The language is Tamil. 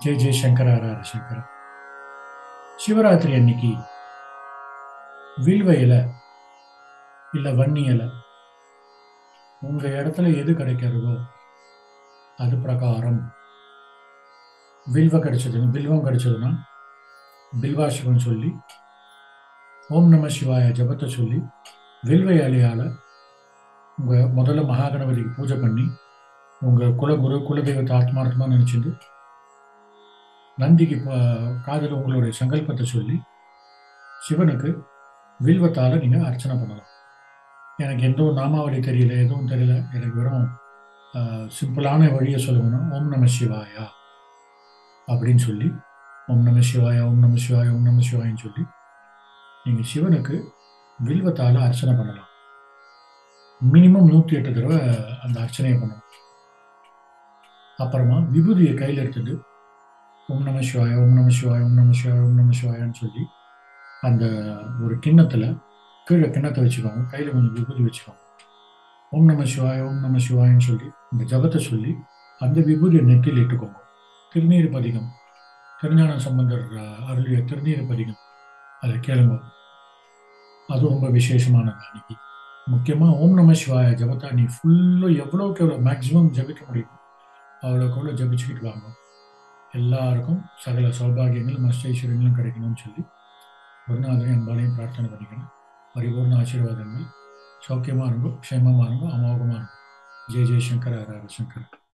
ஜெய் ஜெய் சங்கர ஹர சங்கர சிவராத்திரி அன்னைக்கு வில்வ இலை இல்லை வன்னி இலை உங்கள் இடத்துல எது கிடைக்கிறதோ அது பிரகாரம் வில்வ கிடைச்சதுன்னு பில்வம் கிடைச்சதுன்னா பில்வாசிவம் சொல்லி ஓம் நம சிவாய ஜபத்தை சொல்லி வில்வ இலையால் உங்கள் முதல்ல மகாகணபதிக்கு பூஜை பண்ணி உங்கள் குலகுரு குலதெய்வத்தை ஆத்மார்த்தமாக நினச்சிட்டு நந்திக்கு காதில் உங்களுடைய சங்கல்பத்தை சொல்லி சிவனுக்கு வில்வத்தால் நீங்கள் அர்ச்சனை பண்ணலாம் எனக்கு எந்த ஒரு நாமாவளி தெரியல எதுவும் தெரியல எனக்கு வெறும் சிம்பிளான வழியை சொல்லணும்னா ஓம் நம சிவாயா அப்படின்னு சொல்லி ஓம் நம சிவாயா ஓம் நம சிவாயா ஓம் நம சிவாயின்னு சொல்லி நீங்கள் சிவனுக்கு வில்வத்தால் அர்ச்சனை பண்ணலாம் மினிமம் நூற்றி எட்டு தடவை அந்த அர்ச்சனையை பண்ணணும் அப்புறமா விபூதியை கையில் எடுத்துட்டு ஓம் நம சிவாய ஓம் நம சிவாய ஓம் நம சிவாய ஓம் நம சிவாயான்னு சொல்லி அந்த ஒரு கிண்ணத்தில் கீழே கிண்ணத்தை வச்சுக்கோங்க கையில் கொஞ்சம் விபூதி வச்சுக்கோங்க ஓம் நம சிவாய ஓம் நம சிவாயன்னு சொல்லி இந்த ஜபத்தை சொல்லி அந்த விபூதியை நெத்தியில் இட்டுக்கோங்க திருநீர் பதிகம் திருஞான சம்பந்தர் அருளிய திருநீர் பதிகம் அதை கேளுங்க அது ரொம்ப விசேஷமானது அன்னைக்கு முக்கியமாக ஓம் நம சிவாய ஜபத்தை நீ ஃபுல்லாக எவ்வளோக்கு எவ்வளோ மேக்ஸிமம் ஜபிக்க முடியும் அவ்வளோக்கு எவ்வளோ ஜபிச்சுக்கிட்டு வாங்க எல்லாருக்கும் சகல சௌபாகியங்களும் அஷ்டைஸ்வரியங்களும் கிடைக்கணும்னு சொல்லி குருநாதரையும் அன்பாலையும் பிரார்த்தனை பண்ணிக்கணும் பரிபூர்ண ஆசீர்வாதங்கள் சௌக்கியமாக இருக்கும் க்ஷேமமாக இருக்கும் அமோகமாக இருக்கும் ஜெய் ஜெய் சங்கர ஹர சங்கர்